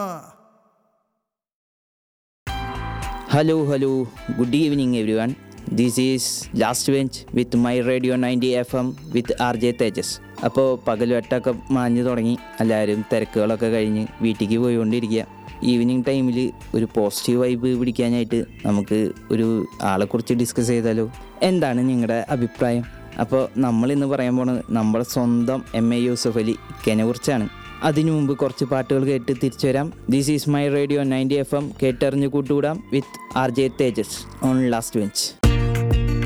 hello hello good evening everyone this is last bench with my radio ninety F M with R J Tejas അപ്പോൾ പകൽവെട്ടമൊക്കെ മാഞ്ഞു തുടങ്ങി എല്ലാവരും തിരക്കുകളൊക്കെ കഴിഞ്ഞ് വീട്ടിലേക്ക് പോയിക്കൊണ്ടിരിക്കുക ഈവനിങ് ടൈമിൽ ഒരു പോസിറ്റീവ് വൈബ് പിടിക്കാനായിട്ട് നമുക്ക് ഒരു ആളെക്കുറിച്ച് ഡിസ്കസ് ചെയ്താലോ എന്താണ് നിങ്ങളുടെ അഭിപ്രായം അപ്പോൾ നമ്മൾ ഇന്ന് പറയാൻ പോണത് നമ്മുടെ സ്വന്തം എം എ യൂസഫ് അലി ഇക്കനെ കുറിച്ചാണ് അതിനു മുമ്പ് കുറച്ച് പാട്ടുകൾ കേട്ട് തിരിച്ചു വരാം this is my radio ninety F M കേട്ടറിഞ്ഞ് കൂട്ടുകൂടാം with R J Tejas on last bench